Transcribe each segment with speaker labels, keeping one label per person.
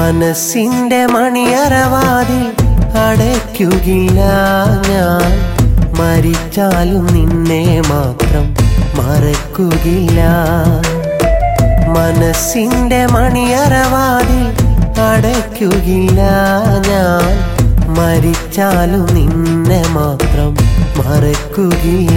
Speaker 1: മനസ്സിന്റെ മണിയറവാതിൽ അടയ്ക്കുകയില്ല ഞാൻ മരിച്ചാലും നിന്നെ മാത്രം മറക്കുകയില്ല മനസ്സിന്റെ മണിയറവാതിൽ അടയ്ക്കുകയില്ല ഞാൻ മരിച്ചാലും നിന്നെ മാത്രം മറക്കുകയില്ല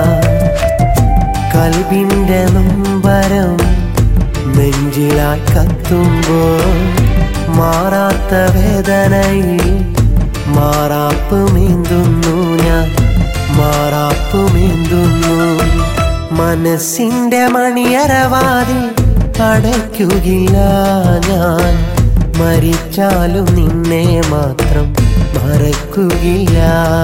Speaker 1: കൽവിന്റെ നൊമ്പരം നെഞ്ചിലായി കത്തുമ്പോൾ മാറാത്ത വേദനയിൽ മാറാപ്പ് മീന്തുന്നു ഞാൻ മാറാപ്പ് മീന്തുന്നു മനസ്സിന്റെ മണിയറവാതിൽ അടയ്ക്കുകയില്ല ഞാൻ മരിച്ചാലും നിന്നെ മാത്രം മറക്കുകയില്ല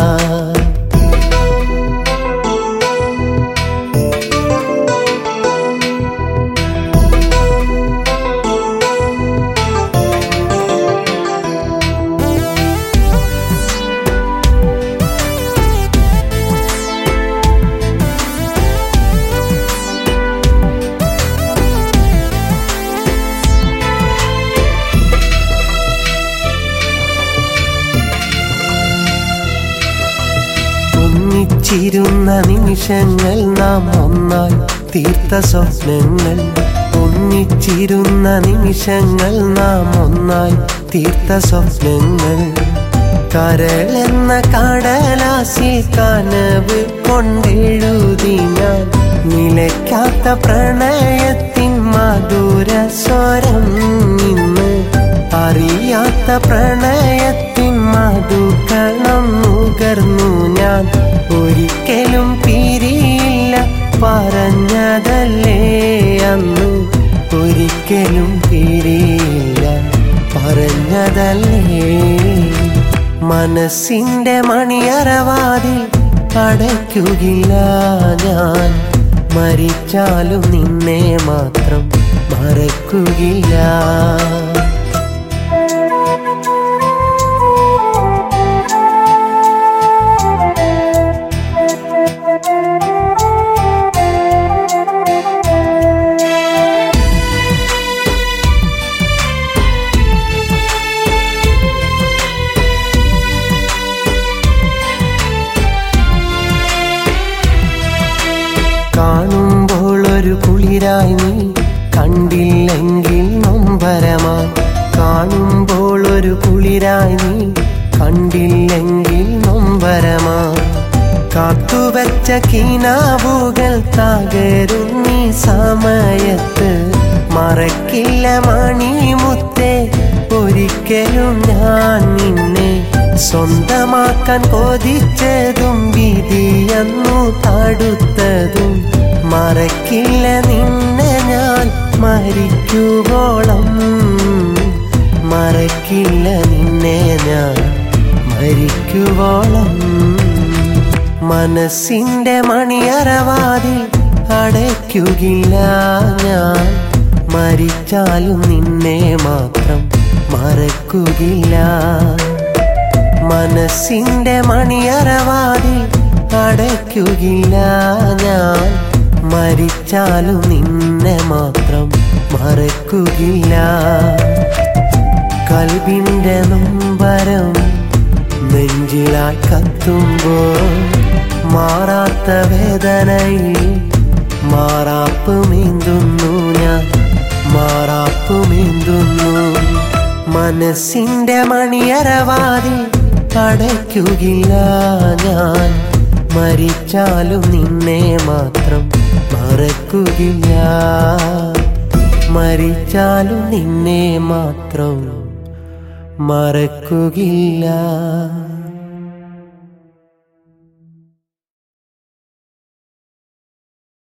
Speaker 1: ഒന്നിച്ചിരുന്ന നിമിഷങ്ങൾ നാം ഒന്നായി തീർത്ത സ്വപ്നങ്ങൾ ഒന്നിച്ചിരുന്ന നിമിഷങ്ങൾ നാം ഒന്നായി തീർത്ത സ്വപ്നങ്ങൾ കരളെന്ന കടലാസിൽ കനവ് കൊണ്ടെഴുതി ഞാൻ നിലയ്ക്കാത്ത പ്രണയത്തിൻ മധുര സ്വരം ഇന്ന് അറിയാത്ത പ്രണയത്തിൻ മധുകണം നുകർന്നു ഞാൻ ഒരിക്കലും പിരിയില്ല പറഞ്ഞതല്ലേ അന്ന് ഒരിക്കലും പിരിയില്ല പറഞ്ഞതല്ലേ മനസ്സിന്റെ മണിയറവാതിൽ അടയ്ക്കുകയില്ല ഞാൻ മരിച്ചാലും നിന്നെ മാത്രം മറക്കുകയില്ല കാണുമ്പോൾ ഒരു കുളിരായി നീ കണ്ടില്ലെങ്കിൽ നൊമ്പരമായി കാണുമ്പോൾ ഒരു കുളിരായി നീ കണ്ടില്ലെങ്കിൽ നൊമ്പരമായി കാത്തുവച്ച കിനാവുകൾ തകരുന്നീ സമയത്ത് മറക്കില്ല മണിമുത്തേ ഒരിക്കലും ഞാൻ നിന്നെ സ്വന്തമാക്കാൻ കൊതിച്ചതും വിധിയന്നു തടുത്തതും മറക്കില്ല നിന്നെ ഞാൻ മരിക്കുവോളം മറക്കില്ല നിന്നെ ഞാൻ മരിക്കുവോളം മനസ്സിന്റെ മണിയറവാതിൽ അടയ്ക്കുകയില്ല ഞാൻ മരിച്ചാലും നിന്നെ മാത്രം മറക്കുകയില്ല മനസ്സിന്റെ മണിയറവാതിൽ അടയ്ക്കുകയില്ല ഞാൻ മരിച്ചാലും നിന്നെ മാത്രം മറക്കുകയില്ല കൽവിന്റെ നൊമ്പരം നെഞ്ചിലായി കത്തുമ്പോൾ മാറാത്ത വേദനയിൽ മാറാപ്പ് മീന്തുന്നു ഞാൻ മാറാപ്പ് മീന്തുന്നു മനസ്സിന്റെ മണിയറവാതിൽ അടയ്ക്കുകയില്ല ഞാൻ മരിച്ചാലും നിന്നെ മാത്രം മറക്കുകയില്ല മരിച്ചാലും നിന്നെ മാത്രം മറക്കുകയില്ല